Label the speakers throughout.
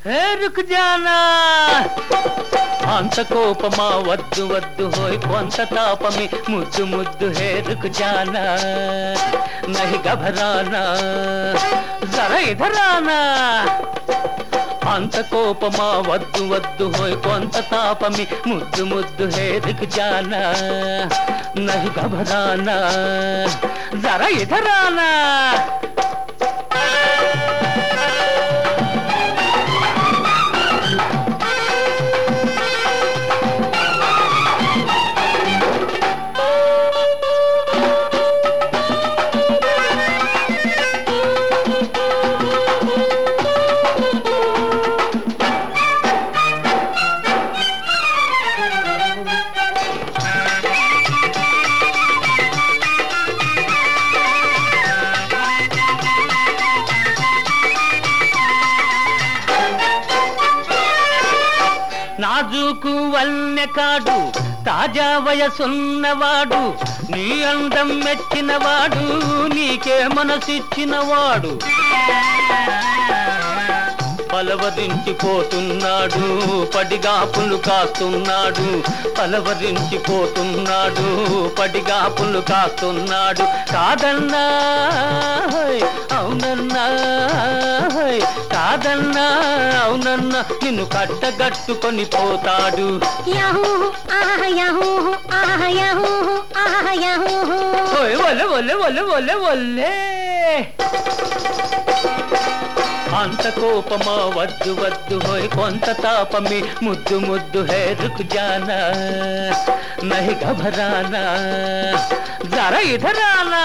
Speaker 1: హే రుక్ జానా అంత కోపమా వద్దు వద్దు హోయ్ కొంత తాపమి ముద్దు ముద్దు హే రుక్ జానా నహి గభరానా జరా ఇధరానా అంత కోపమా వద్దు వద్దు హోయ్ కొంత తాపమి ముద్దు ముద్దు హే రుక్ జానా నహి గభరానా జరా ఇధరానా నాజుకు వల్నె కాడు తాజా వయసున్నవాడు నీ అందం మెచ్చినవాడు నీకే మనసిచ్చినవాడు పలవరించిపోతున్నాడు పడిగాపులు కాస్తున్నాడు పలవరించిపోతున్నాడు పడిగాపులు కాస్తున్నాడు కాదన్నా హోయ్, అవునన్నా హోయ్, కాదన్నా అవునన్నా నిన్ను కట్టగట్టుకొని పోతాడు
Speaker 2: యాహూ ఆహ యాహూ ఆహ యాహూ ఆహ యాహూ
Speaker 1: ఓయ్ ఒలే ఒలే ఒలే ఒలే ఒలే అంత కోపమా వద్దు వద్దు హోయ్ కొంత తాపమి ముద్దు ముద్దు హే రుక్ జానా నహి గభరానా జరా ఇధరానా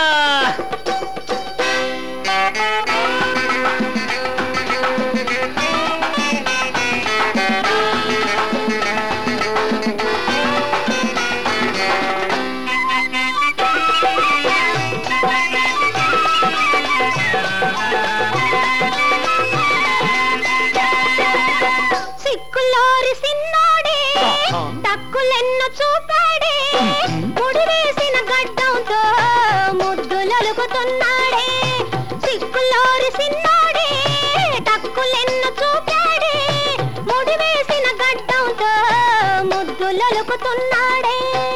Speaker 2: సిక్కులోరి సిన్నోడే
Speaker 1: ఆహా.
Speaker 2: టక్కులెన్ను చూపాడే ముడి వేసిన గడ్డంతో ముద్దులొలుకుతున్నాడే సిక్కులోరి సిన్నోడే టక్కులెన్ను చూపాడే ముడి వేసిన గడ్డంతో ముద్దులొలుకుతున్నాడే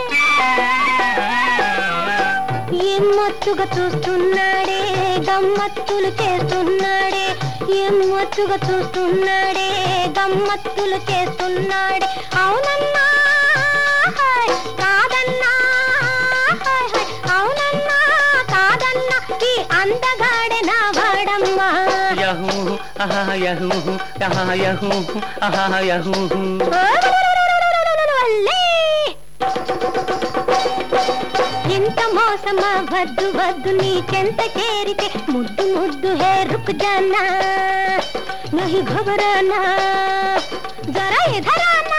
Speaker 2: ఏం మత్తుగా చూస్తున్నాడే గమ్మత్తులు చేస్తున్నాడే ఏం మత్తుగా చూస్తున్నాడే గమ్మత్తులు చేస్తున్నాడే అవునన్నా హాయ్, కాదన్నా హాయ్, హాయ్, అవునన్నా కాదన్నా ఈ అందగాడే నా వాడమ్మా
Speaker 1: యహూ ఆహా యహూ ఆహా యహూ ఆహా యహూ
Speaker 2: వల్లే. ఎంత మోసమా వద్దు వద్దు నీ చెంత చేరితే ముద్దు ముద్దు హే రుక్ జానా నహి ఘబరానా జరా ఎధరానా